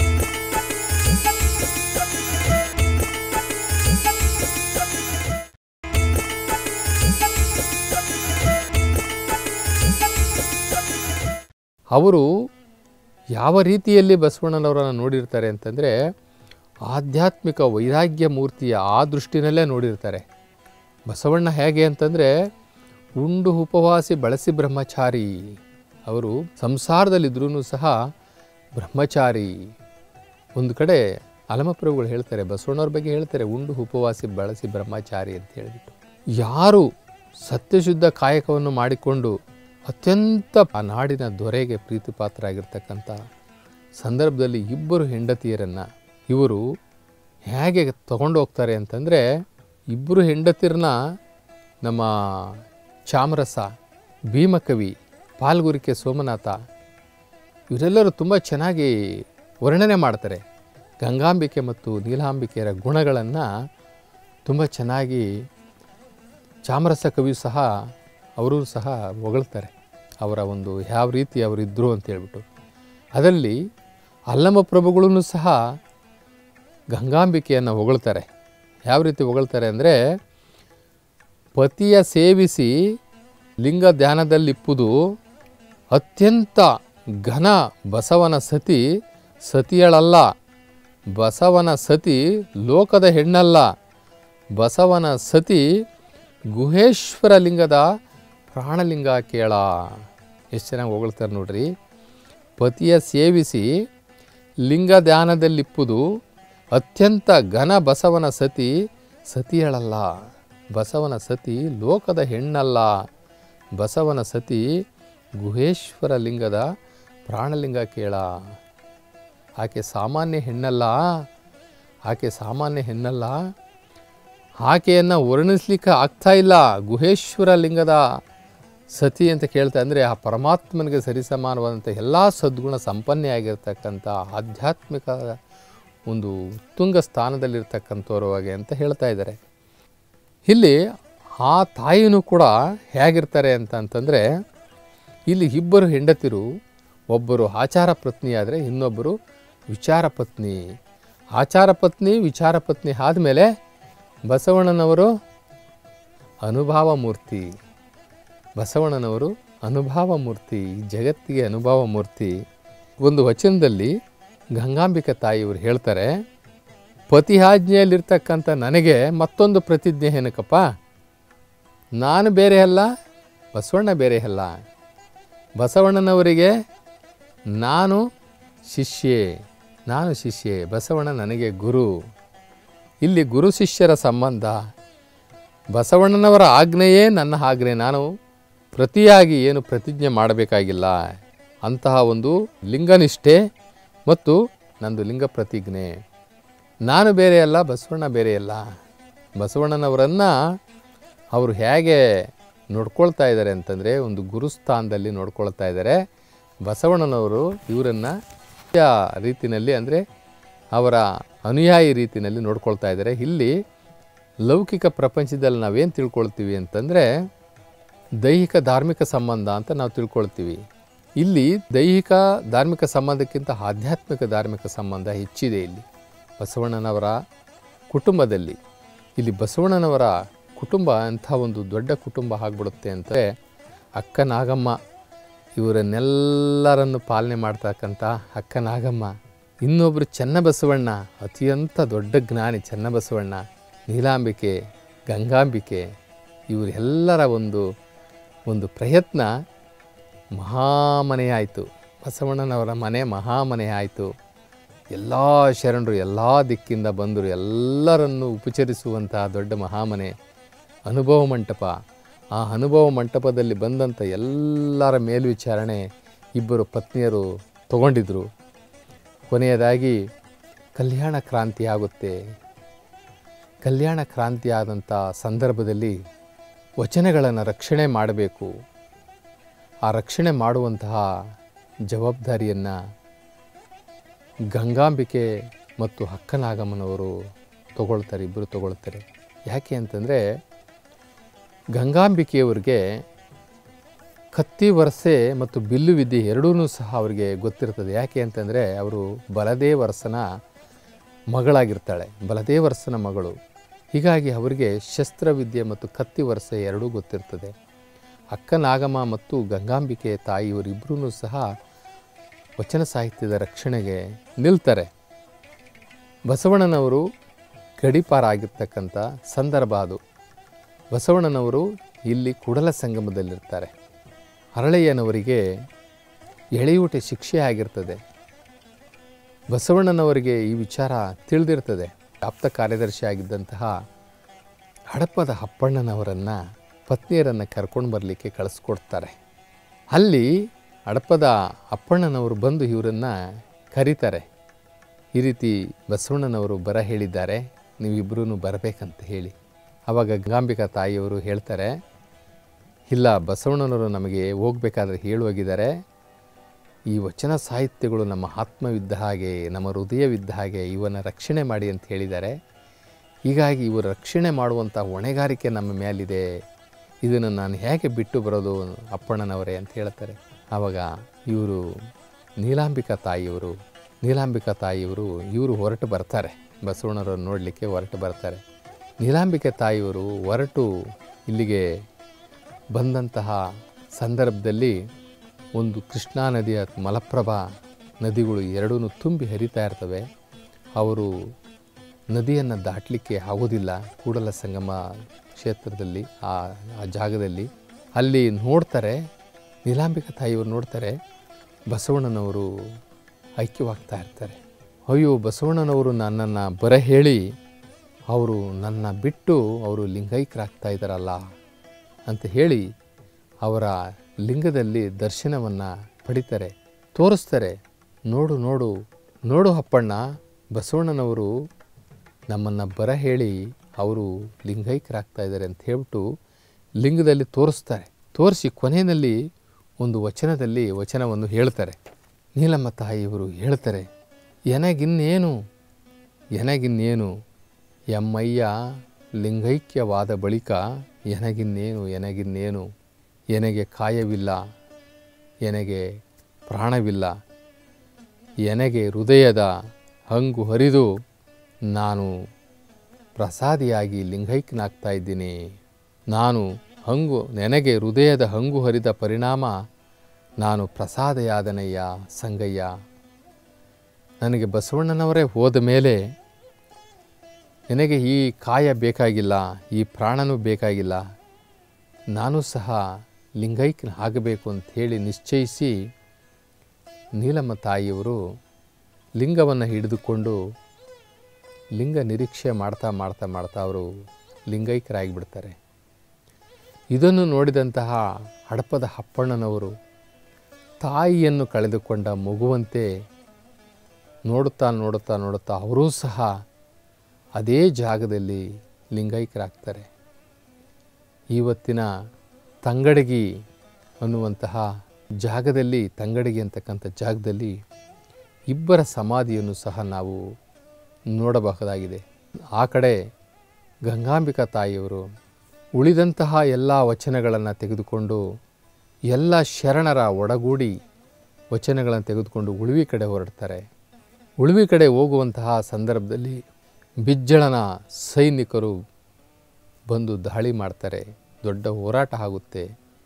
ಅವರು ಯಾವ ರೀತಿಯಲ್ಲಿ ಬಸವಣ್ಣನವರನ್ನು ನೋಡಿರ್ತಾರೆ ಅಂತಂದರೆ ಆಧ್ಯಾತ್ಮಿಕ ವೈರಾಗ್ಯ ಮೂರ್ತಿಯ ಆ ದೃಷ್ಟಿನಲ್ಲೇ ನೋಡಿರ್ತಾರೆ ಬಸವಣ್ಣ ಹೇಗೆ ಅಂತಂದರೆ ಉಂಡು ಉಪವಾಸಿ ಬಳಸಿ ಬ್ರಹ್ಮಚಾರಿ ಅವರು ಸಂಸಾರದಲ್ಲಿದ್ರೂ ಸಹ ಬ್ರಹ್ಮಚಾರಿ ಒಂದು ಕಡೆ ಅಲಮಪ್ರಭುಗಳು ಹೇಳ್ತಾರೆ ಬಸವಣ್ಣವ್ರ ಬಗ್ಗೆ ಹೇಳ್ತಾರೆ ಉಂಡು ಉಪವಾಸಿ ಬಳಸಿ ಬ್ರಹ್ಮಚಾರಿ ಅಂತ ಹೇಳಿಬಿಟ್ಟು ಯಾರು ಸತ್ಯಶುದ್ಧ ಕಾಯಕವನ್ನು ಮಾಡಿಕೊಂಡು ಅತ್ಯಂತ ಆ ನಾಡಿನ ದೊರೆಗೆ ಪ್ರೀತಿಪಾತ್ರರಾಗಿರ್ತಕ್ಕಂಥ ಸಂದರ್ಭದಲ್ಲಿ ಇಬ್ಬರು ಹೆಂಡತಿಯರನ್ನು ಇವರು ಹೇಗೆ ತಗೊಂಡು ಹೋಗ್ತಾರೆ ಅಂತಂದರೆ ಇಬ್ಬರು ಹೆಂಡತಿರನ್ನ ನಮ್ಮ ಚಾಮರಸ ಭೀಮಕವಿ ಪಾಲ್ಗುರಿಕೆ ಸೋಮನಾಥ ಇವರೆಲ್ಲರೂ ತುಂಬ ಚೆನ್ನಾಗಿ ವರ್ಣನೆ ಮಾಡ್ತಾರೆ ಗಂಗಾಂಬಿಕೆ ಮತ್ತು ನೀಲಾಂಬಿಕೆಯರ ಗುಣಗಳನ್ನು ತುಂಬ ಚೆನ್ನಾಗಿ ಚಾಮರಸ ಕವಿ ಸಹ ಅವರು ಸಹ ಹೊಗಳ್ತಾರೆ ಅವರ ಒಂದು ಯಾವ ರೀತಿ ಅವರಿದ್ದರು ಅಂತ ಹೇಳ್ಬಿಟ್ಟು ಅದರಲ್ಲಿ ಅಲ್ಲಮ ಪ್ರಭುಗಳೂ ಸಹ ಗಂಗಾಂಬಿಕೆಯನ್ನು ಹೊಗಳ್ತಾರೆ ಯಾವ ರೀತಿ ಹೊಗಳ್ತಾರೆ ಅಂದರೆ ಪತಿಯ ಸೇವಿಸಿ ಲಿಂಗ ಧ್ಯಾನದಲ್ಲಿಪ್ಪುದು ಅತ್ಯಂತ ಘನ ಬಸವನ ಸತಿ ಸತಿಯಳಲ್ಲ ಬಸವನ ಸತಿ ಲೋಕದ ಹೆಣ್ಣಲ್ಲ ಬಸವನ ಸತಿ ಗುಹೇಶ್ವರ ಲಿಂಗದ ಪ್ರಾಣಲಿಂಗ ಕೇಳ ಎಷ್ಟು ಚೆನ್ನಾಗಿ ಹೊಗಳ್ತಾರೆ ನೋಡ್ರಿ ಪತಿಯ ಸೇವಿಸಿ ಲಿಂಗ ಧ್ಯಾನದಲ್ಲಿಪ್ಪುದು ಅತ್ಯಂತ ಘನ ಬಸವನ ಸತಿ ಸತಿಯಳಲ್ಲ ಬಸವನ ಸತಿ ಲೋಕದ ಹೆಣ್ಣಲ್ಲ ಬಸವನ ಸತಿ ಗುಹೇಶ್ವರ ಲಿಂಗದ ಪ್ರಾಣಲಿಂಗ ಕೇಳ ಆಕೆ ಸಾಮಾನ್ಯ ಹೆಣ್ಣಲ್ಲ ಆಕೆ ಸಾಮಾನ್ಯ ಹೆಣ್ಣಲ್ಲ ಆಕೆಯನ್ನು ವರ್ಣಿಸ್ಲಿಕ್ಕೆ ಆಗ್ತಾ ಇಲ್ಲ ಗುಹೇಶ್ವರ ಲಿಂಗದ ಸತಿ ಅಂತ ಕೇಳ್ತಾ ಅಂದರೆ ಆ ಪರಮಾತ್ಮನಿಗೆ ಸರಿಸಮಾನವಾದಂಥ ಎಲ್ಲ ಸದ್ಗುಣ ಸಂಪನ್ನೆಯಾಗಿರ್ತಕ್ಕಂಥ ಆಧ್ಯಾತ್ಮಿಕ ಒಂದು ಉತ್ತುಂಗ ಸ್ಥಾನದಲ್ಲಿರ್ತಕ್ಕಂಥವ್ರು ಹಾಗೆ ಅಂತ ಹೇಳ್ತಾ ಇದ್ದಾರೆ ಇಲ್ಲಿ ಆ ತಾಯಿನೂ ಕೂಡ ಹೇಗಿರ್ತಾರೆ ಅಂತ ಅಂತಂದರೆ ಇಲ್ಲಿ ಇಬ್ಬರು ಹೆಂಡತಿರು ಒಬ್ಬರು ಆಚಾರ ಪತ್ನಿ ಆದರೆ ಇನ್ನೊಬ್ಬರು ವಿಚಾರ ಪತ್ನಿ ಆಚಾರ ಪತ್ನಿ ವಿಚಾರ ಪತ್ನಿ ಆದಮೇಲೆ ಬಸವಣ್ಣನವರು ಅನುಭವ ಮೂರ್ತಿ ಬಸವಣ್ಣನವರು ಅನುಭವ ಮೂರ್ತಿ ಈ ಜಗತ್ತಿಗೆ ಅನುಭವ ಮೂರ್ತಿ ಒಂದು ವಚನದಲ್ಲಿ ಗಂಗಾಂಬಿಕ ತಾಯಿಯವರು ಹೇಳ್ತಾರೆ ಪತಿಯಾಜ್ಞೆಯಲ್ಲಿರ್ತಕ್ಕಂಥ ನನಗೆ ಮತ್ತೊಂದು ಪ್ರತಿಜ್ಞೆ ಏನಕ್ಕಪ್ಪ ನಾನು ಬೇರೆ ಅಲ್ಲ ಬಸವಣ್ಣ ಬೇರೆ ಅಲ್ಲ ಬಸವಣ್ಣನವರಿಗೆ ನಾನು ಶಿಷ್ಯೆ ನಾನು ಶಿಷ್ಯೆ ಬಸವಣ್ಣ ನನಗೆ ಗುರು ಇಲ್ಲಿ ಗುರು ಶಿಷ್ಯರ ಸಂಬಂಧ ಬಸವಣ್ಣನವರ ಆಜ್ಞೆಯೇ ನನ್ನ ಆಜ್ಞೆ ನಾನು ಪ್ರತಿಯಾಗಿ ಏನು ಪ್ರತಿಜ್ಞೆ ಮಾಡಬೇಕಾಗಿಲ್ಲ ಅಂತಹ ಒಂದು ಲಿಂಗನಿಷ್ಠೆ ಮತ್ತು ನಂದು ಲಿಂಗ ಪ್ರತಿಜ್ಞೆ ನಾನು ಬೇರೆ ಅಲ್ಲ ಬಸವಣ್ಣ ಬೇರೆ ಅಲ್ಲ ಬಸವಣ್ಣನವರನ್ನು ಅವರು ಹೇಗೆ ನೋಡ್ಕೊಳ್ತಾ ಇದ್ದಾರೆ ಅಂತಂದರೆ ಒಂದು ಗುರುಸ್ಥಾನದಲ್ಲಿ ನೋಡ್ಕೊಳ್ತಾ ಇದ್ದಾರೆ ಬಸವಣ್ಣನವರು ಇವರನ್ನು ರೀತಿಯಲ್ಲಿ ಅಂದರೆ ಅವರ ಅನುಯಾಯಿ ರೀತಿಯಲ್ಲಿ ನೋಡ್ಕೊಳ್ತಾ ಇದ್ದಾರೆ ಇಲ್ಲಿ ಲೌಕಿಕ ಪ್ರಪಂಚದಲ್ಲಿ ನಾವೇನು ತಿಳ್ಕೊಳ್ತೀವಿ ಅಂತಂದರೆ ದೈಹಿಕ ಧಾರ್ಮಿಕ ಸಂಬಂಧ ಅಂತ ನಾವು ತಿಳ್ಕೊಳ್ತೀವಿ ಇಲ್ಲಿ ದೈಹಿಕ ಧಾರ್ಮಿಕ ಸಂಬಂಧಕ್ಕಿಂತ ಆಧ್ಯಾತ್ಮಿಕ ಧಾರ್ಮಿಕ ಸಂಬಂಧ ಹೆಚ್ಚಿದೆ ಇಲ್ಲಿ ಬಸವಣ್ಣನವರ ಕುಟುಂಬದಲ್ಲಿ ಇಲ್ಲಿ ಬಸವಣ್ಣನವರ ಕುಟುಂಬ ಅಂಥ ಒಂದು ದೊಡ್ಡ ಕುಟುಂಬ ಆಗಿಬಿಡುತ್ತೆ ಅಂದರೆ ಅಕ್ಕ ನಾಗಮ್ಮ ಇವರನ್ನೆಲ್ಲರನ್ನು ಪಾಲನೆ ಮಾಡ್ತಕ್ಕಂಥ ಅಕ್ಕ ನಾಗಮ್ಮ ಇನ್ನೊಬ್ಬರು ಚೆನ್ನಬಸವಣ್ಣ ಅತ್ಯಂತ ದೊಡ್ಡ ಜ್ಞಾನಿ ಚೆನ್ನಬಸವಣ್ಣ ನೀಲಾಂಬಿಕೆ ಗಂಗಾಂಬಿಕೆ ಇವರೆಲ್ಲರ ಒಂದು ಒಂದು ಪ್ರಯತ್ನ ಮಹಾಮನೆ ಆಯಿತು ಬಸವಣ್ಣನವರ ಮನೆ ಮಹಾಮನೆ ಆಯಿತು ಎಲ್ಲ ಶರಣರು ಎಲ್ಲ ದಿಕ್ಕಿಂದ ಬಂದರು ಎಲ್ಲರನ್ನು ಉಪಚರಿಸುವಂತಹ ದೊಡ್ಡ ಮಹಾಮನೆ ಅನುಭವ ಮಂಟಪ ಆ ಅನುಭವ ಮಂಟಪದಲ್ಲಿ ಬಂದಂಥ ಎಲ್ಲರ ಮೇಲ್ವಿಚಾರಣೆ ಇಬ್ಬರು ಪತ್ನಿಯರು ತಗೊಂಡಿದ್ರು ಕೊನೆಯದಾಗಿ ಕಲ್ಯಾಣ ಕ್ರಾಂತಿ ಆಗುತ್ತೆ ಕಲ್ಯಾಣ ಕ್ರಾಂತಿ ಆದಂಥ ಸಂದರ್ಭದಲ್ಲಿ ವಚನಗಳನ್ನು ರಕ್ಷಣೆ ಮಾಡಬೇಕು ಆ ರಕ್ಷಣೆ ಮಾಡುವಂತಹ ಜವಾಬ್ದಾರಿಯನ್ನು ಗಂಗಾಂಬಿಕೆ ಮತ್ತು ಅಕ್ಕನಾಗಮ್ಮನವರು ತಗೊಳ್ತಾರೆ ಇಬ್ಬರು ತಗೊಳ್ತಾರೆ ಯಾಕೆ ಅಂತಂದರೆ ಗಂಗಾಂಬಿಕೆಯವರಿಗೆ ಕತ್ತಿ ವರಸೆ ಮತ್ತು ಬಿಲ್ಲು ವಿದ್ಯೆ ಎರಡೂ ಸಹ ಅವರಿಗೆ ಗೊತ್ತಿರ್ತದೆ ಯಾಕೆ ಅಂತಂದರೆ ಅವರು ಬಲದೇವರಸನ ಮಗಳಾಗಿರ್ತಾಳೆ ಬಲದೇವರಸನ ಮಗಳು ಹೀಗಾಗಿ ಅವರಿಗೆ ಶಸ್ತ್ರವಿದ್ಯೆ ಮತ್ತು ಕತ್ತಿ ವರಸೆ ಎರಡೂ ಗೊತ್ತಿರ್ತದೆ ಅಕ್ಕನಾಗಮ ಮತ್ತು ಗಂಗಾಂಬಿಕೆ ತಾಯಿಯವರಿಬ್ಬರೂ ಸಹ ವಚನ ಸಾಹಿತ್ಯದ ರಕ್ಷಣೆಗೆ ನಿಲ್ತಾರೆ ಬಸವಣ್ಣನವರು ಗಡಿಪಾರಾಗಿರ್ತಕ್ಕಂಥ ಸಂದರ್ಭ ಅದು ಬಸವಣ್ಣನವರು ಇಲ್ಲಿ ಕುಡಲ ಸಂಗಮದಲ್ಲಿರ್ತಾರೆ ಹರಳಯ್ಯನವರಿಗೆ ಎಳೆಯೂಟ ಶಿಕ್ಷೆ ಆಗಿರ್ತದೆ ಬಸವಣ್ಣನವರಿಗೆ ಈ ವಿಚಾರ ತಿಳಿದಿರ್ತದೆ ಆಪ್ತ ಕಾರ್ಯದರ್ಶಿ ಆಗಿದ್ದಂತಹ ಹಡಪದ ಅಪ್ಪಣ್ಣನವರನ್ನು ಪತ್ನಿಯರನ್ನು ಕರ್ಕೊಂಡು ಬರಲಿಕ್ಕೆ ಕಳಿಸ್ಕೊಡ್ತಾರೆ ಅಲ್ಲಿ ಹಡಪದ ಅಪ್ಪಣ್ಣನವರು ಬಂದು ಇವರನ್ನು ಕರೀತಾರೆ ಈ ರೀತಿ ಬಸವಣ್ಣನವರು ಬರ ಹೇಳಿದ್ದಾರೆ ನೀವಿಬ್ಬರೂ ಬರಬೇಕಂತ ಹೇಳಿ ಆವಾಗ ಗಂಗಾಂಬಿಕಾ ತಾಯಿಯವರು ಹೇಳ್ತಾರೆ ಇಲ್ಲ ಬಸವಣ್ಣನವರು ನಮಗೆ ಹೋಗಬೇಕಾದ್ರೆ ಹೇಳುವಾಗಿದ್ದಾರೆ ಈ ವಚನ ಸಾಹಿತ್ಯಗಳು ನಮ್ಮ ಆತ್ಮವಿದ್ದ ಹಾಗೆ ನಮ್ಮ ಹೃದಯವಿದ್ದ ಹಾಗೆ ಇವನ್ನ ರಕ್ಷಣೆ ಮಾಡಿ ಅಂತ ಹೇಳಿದ್ದಾರೆ ಹೀಗಾಗಿ ಇವರು ರಕ್ಷಣೆ ಮಾಡುವಂಥ ಹೊಣೆಗಾರಿಕೆ ನಮ್ಮ ಮೇಲಿದೆ ಇದನ್ನು ನಾನು ಹೇಗೆ ಬಿಟ್ಟು ಬರೋದು ಅಪ್ಪಣ್ಣನವರೇ ಅಂತ ಹೇಳ್ತಾರೆ ಆವಾಗ ಇವರು ನೀಲಾಂಬಿಕಾ ತಾಯಿಯವರು ನೀಲಾಂಬಿಕಾ ತಾಯಿಯವರು ಇವರು ಹೊರಟು ಬರ್ತಾರೆ ಬಸವಣ್ಣರನ್ನು ನೋಡಲಿಕ್ಕೆ ಹೊರಟು ಬರ್ತಾರೆ ನೀಲಾಂಬಿಕೆ ತಾಯಿಯವರು ಹೊರಟು ಇಲ್ಲಿಗೆ ಬಂದಂತಹ ಸಂದರ್ಭದಲ್ಲಿ ಒಂದು ಕೃಷ್ಣಾ ನದಿಯ ಮಲಪ್ರಭಾ ನದಿಗಳು ಎರಡೂ ತುಂಬಿ ಹರಿತಾ ಇರ್ತವೆ ಅವರು ನದಿಯನ್ನು ದಾಟಲಿಕ್ಕೆ ಆಗೋದಿಲ್ಲ ಕೂಡಲ ಸಂಗಮ ಕ್ಷೇತ್ರದಲ್ಲಿ ಆ ಆ ಜಾಗದಲ್ಲಿ ಅಲ್ಲಿ ನೋಡ್ತಾರೆ ನೀಲಾಂಬಿಕಾ ತಾಯಿಯವರು ನೋಡ್ತಾರೆ ಬಸವಣ್ಣನವರು ಐಕ್ಯವಾಗ್ತಾ ಇರ್ತಾರೆ ಅಯ್ಯೋ ಬಸವಣ್ಣನವರು ನನ್ನನ್ನು ಬರ ಹೇಳಿ ಅವರು ನನ್ನ ಬಿಟ್ಟು ಅವರು ಲಿಂಗೈಕ್ಯರಾಗ್ತಾ ಇದ್ದಾರಲ್ಲ ಅಂತ ಹೇಳಿ ಅವರ ಲಿಂಗದಲ್ಲಿ ದರ್ಶನವನ್ನು ಪಡಿತಾರೆ ತೋರಿಸ್ತಾರೆ ನೋಡು ನೋಡು ನೋಡು ಅಪ್ಪಣ್ಣ ಬಸವಣ್ಣನವರು ನಮ್ಮನ್ನು ಬರ ಹೇಳಿ ಅವರು ಲಿಂಗೈಕ್ಯರಾಗ್ತಾ ಇದ್ದಾರೆ ಅಂತ ಹೇಳ್ಬಿಟ್ಟು ಲಿಂಗದಲ್ಲಿ ತೋರಿಸ್ತಾರೆ ತೋರಿಸಿ ಕೊನೆಯಲ್ಲಿ ಒಂದು ವಚನದಲ್ಲಿ ವಚನವನ್ನು ಹೇಳ್ತಾರೆ ನೀಲಮ್ಮ ತಾಯಿಯವರು ಹೇಳ್ತಾರೆ ಎನಗಿನ್ನೇನು ಎನಗಿನ್ನೇನು ಎಮ್ಮಯ್ಯ ಲಿಂಗೈಕ್ಯವಾದ ಬಳಿಕ ಎನಗಿನ್ನೇನು ಎನಗಿನ್ನೇನು ಎನಗೆ ಕಾಯವಿಲ್ಲ ಎನಗೆ ಪ್ರಾಣವಿಲ್ಲ ಎನಗೆ ಹೃದಯದ ಹಂಗು ಹರಿದು ನಾನು ಪ್ರಸಾದಿಯಾಗಿ ಲಿಂಗೈಕ್ಯನಾಗ್ತಾ ಇದ್ದೀನಿ ನಾನು ಹಂಗು ನನಗೆ ಹೃದಯದ ಹಂಗು ಹರಿದ ಪರಿಣಾಮ ನಾನು ಪ್ರಸಾದಯಾದನಯ್ಯ ಸಂಗಯ್ಯ ನನಗೆ ಬಸವಣ್ಣನವರೇ ಹೋದ ಮೇಲೆ ನನಗೆ ಈ ಕಾಯ ಬೇಕಾಗಿಲ್ಲ ಈ ಪ್ರಾಣನೂ ಬೇಕಾಗಿಲ್ಲ ನಾನು ಸಹ ಲಿಂಗೈಕ್ಯನ ಆಗಬೇಕು ಅಂತ ಹೇಳಿ ನಿಶ್ಚಯಿಸಿ ನೀಲಮ್ಮ ತಾಯಿಯವರು ಲಿಂಗವನ್ನು ಹಿಡಿದುಕೊಂಡು ಲಿಂಗ ನಿರೀಕ್ಷೆ ಮಾಡ್ತಾ ಮಾಡ್ತಾ ಮಾಡ್ತಾ ಅವರು ಲಿಂಗೈಕ್ಯರಾಗಿಬಿಡ್ತಾರೆ ಇದನ್ನು ನೋಡಿದಂತಹ ಹಡಪದ ಅಪ್ಪಣ್ಣನವರು ತಾಯಿಯನ್ನು ಕಳೆದುಕೊಂಡ ಮಗುವಂತೆ ನೋಡುತ್ತಾ ನೋಡುತ್ತಾ ನೋಡುತ್ತಾ ಅವರೂ ಸಹ ಅದೇ ಜಾಗದಲ್ಲಿ ಲಿಂಗೈಕ್ಯರಾಗ್ತಾರೆ ಇವತ್ತಿನ ತಂಗಡಗಿ ಅನ್ನುವಂತಹ ಜಾಗದಲ್ಲಿ ತಂಗಡಗಿ ಅಂತಕ್ಕಂಥ ಜಾಗದಲ್ಲಿ ಇಬ್ಬರ ಸಮಾಧಿಯನ್ನು ಸಹ ನಾವು ನೋಡಬಹುದಾಗಿದೆ ಆ ಕಡೆ ಗಂಗಾಂಬಿಕಾ ತಾಯಿಯವರು ಉಳಿದಂತಹ ಎಲ್ಲ ವಚನಗಳನ್ನು ತೆಗೆದುಕೊಂಡು ಎಲ್ಲ ಶರಣರ ಒಡಗೂಡಿ ವಚನಗಳನ್ನು ತೆಗೆದುಕೊಂಡು ಉಳುವಿ ಕಡೆ ಹೊರಡ್ತಾರೆ ಉಳುವಿ ಕಡೆ ಹೋಗುವಂತಹ ಸಂದರ್ಭದಲ್ಲಿ ಬಿಜ್ಜಳನ ಸೈನಿಕರು ಬಂದು ದಾಳಿ ಮಾಡ್ತಾರೆ ದೊಡ್ಡ ಹೋರಾಟ ಆಗುತ್ತೆ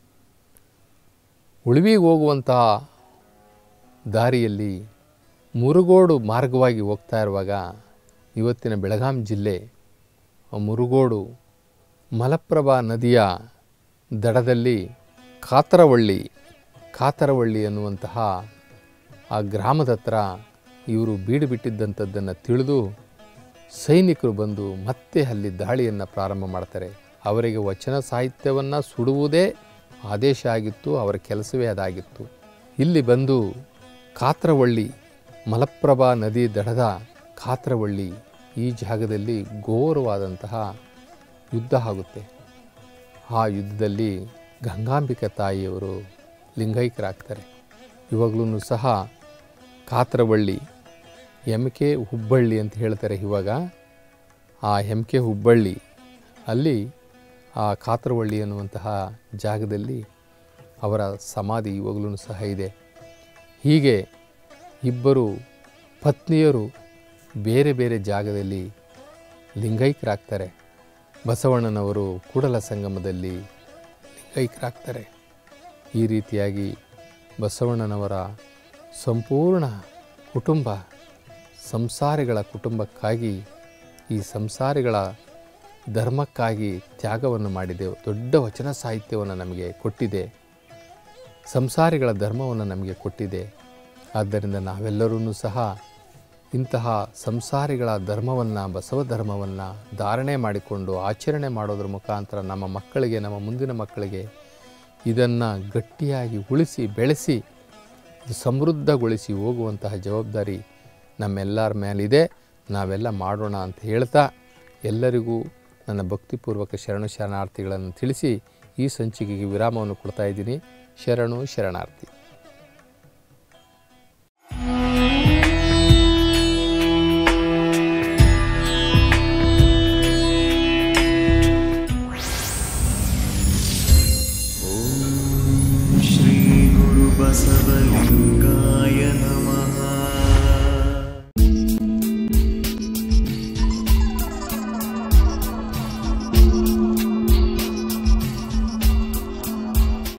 ಉಳುವಿಗೆ ಹೋಗುವಂತಹ ದಾರಿಯಲ್ಲಿ ಮುರುಗೋಡು ಮಾರ್ಗವಾಗಿ ಹೋಗ್ತಾ ಇರುವಾಗ ಇವತ್ತಿನ ಬೆಳಗಾಂ ಜಿಲ್ಲೆ ಆ ಮುರುಗೋಡು ಮಲಪ್ರಭಾ ನದಿಯ ದಡದಲ್ಲಿ ಕಾತರವಳ್ಳಿ ಕಾತರವಳ್ಳಿ ಅನ್ನುವಂತಹ ಆ ಗ್ರಾಮದ ಹತ್ರ ಇವರು ಬೀಡು ಬಿಟ್ಟಿದ್ದಂಥದ್ದನ್ನು ತಿಳಿದು ಸೈನಿಕರು ಬಂದು ಮತ್ತೆ ಅಲ್ಲಿ ದಾಳಿಯನ್ನು ಪ್ರಾರಂಭ ಮಾಡ್ತಾರೆ ಅವರಿಗೆ ವಚನ ಸಾಹಿತ್ಯವನ್ನು ಸುಡುವುದೇ ಆದೇಶ ಆಗಿತ್ತು ಅವರ ಕೆಲಸವೇ ಅದಾಗಿತ್ತು ಇಲ್ಲಿ ಬಂದು ಕಾತ್ರವಳ್ಳಿ ಮಲಪ್ರಭಾ ನದಿ ದಡದ ಕಾತ್ರವಳ್ಳಿ ಈ ಜಾಗದಲ್ಲಿ ಘೋರವಾದಂತಹ ಯುದ್ಧ ಆಗುತ್ತೆ ಆ ಯುದ್ಧದಲ್ಲಿ ಗಂಗಾಂಬಿಕ ತಾಯಿಯವರು ಲಿಂಗೈಕ್ಯರಾಗ್ತಾರೆ ಇವಾಗಲೂ ಸಹ ಕಾತ್ರವಳ್ಳಿ ಎಮ್ ಕೆ ಹುಬ್ಬಳ್ಳಿ ಅಂತ ಹೇಳ್ತಾರೆ ಇವಾಗ ಆ ಎಮ್ ಕೆ ಹುಬ್ಬಳ್ಳಿ ಅಲ್ಲಿ ಆ ಕಾತ್ರವಳ್ಳಿ ಅನ್ನುವಂತಹ ಜಾಗದಲ್ಲಿ ಅವರ ಸಮಾಧಿ ಇವಾಗಲೂ ಸಹ ಇದೆ ಹೀಗೆ ಇಬ್ಬರು ಪತ್ನಿಯರು ಬೇರೆ ಬೇರೆ ಜಾಗದಲ್ಲಿ ಲಿಂಗೈಕ್ಯರಾಗ್ತಾರೆ ಬಸವಣ್ಣನವರು ಕೂಡಲ ಸಂಗಮದಲ್ಲಿ ಲಿಂಗೈಕ್ಯರಾಗ್ತಾರೆ ಈ ರೀತಿಯಾಗಿ ಬಸವಣ್ಣನವರ ಸಂಪೂರ್ಣ ಕುಟುಂಬ ಸಂಸಾರಿಗಳ ಕುಟುಂಬಕ್ಕಾಗಿ ಈ ಸಂಸಾರಿಗಳ ಧರ್ಮಕ್ಕಾಗಿ ತ್ಯಾಗವನ್ನು ಮಾಡಿದೆ ದೊಡ್ಡ ವಚನ ಸಾಹಿತ್ಯವನ್ನು ನಮಗೆ ಕೊಟ್ಟಿದೆ ಸಂಸಾರಿಗಳ ಧರ್ಮವನ್ನು ನಮಗೆ ಕೊಟ್ಟಿದೆ ಆದ್ದರಿಂದ ನಾವೆಲ್ಲರೂ ಸಹ ಇಂತಹ ಸಂಸಾರಿಗಳ ಧರ್ಮವನ್ನು ಬಸವ ಧರ್ಮವನ್ನು ಧಾರಣೆ ಮಾಡಿಕೊಂಡು ಆಚರಣೆ ಮಾಡೋದ್ರ ಮುಖಾಂತರ ನಮ್ಮ ಮಕ್ಕಳಿಗೆ ನಮ್ಮ ಮುಂದಿನ ಮಕ್ಕಳಿಗೆ ಇದನ್ನು ಗಟ್ಟಿಯಾಗಿ ಉಳಿಸಿ ಬೆಳೆಸಿ ಇದು ಸಮೃದ್ಧಗೊಳಿಸಿ ಹೋಗುವಂತಹ ಜವಾಬ್ದಾರಿ ನಮ್ಮೆಲ್ಲರ ಮೇಲಿದೆ ನಾವೆಲ್ಲ ಮಾಡೋಣ ಅಂತ ಹೇಳ್ತಾ ಎಲ್ಲರಿಗೂ ನನ್ನ ಭಕ್ತಿಪೂರ್ವಕ ಶರಣು ಶರಣಾರ್ಥಿಗಳನ್ನು ತಿಳಿಸಿ ಈ ಸಂಚಿಕೆಗೆ ವಿರಾಮವನ್ನು ಕೊಡ್ತಾ ಇದ್ದೀನಿ ಶರಣು ಶರಣಾರ್ಥಿ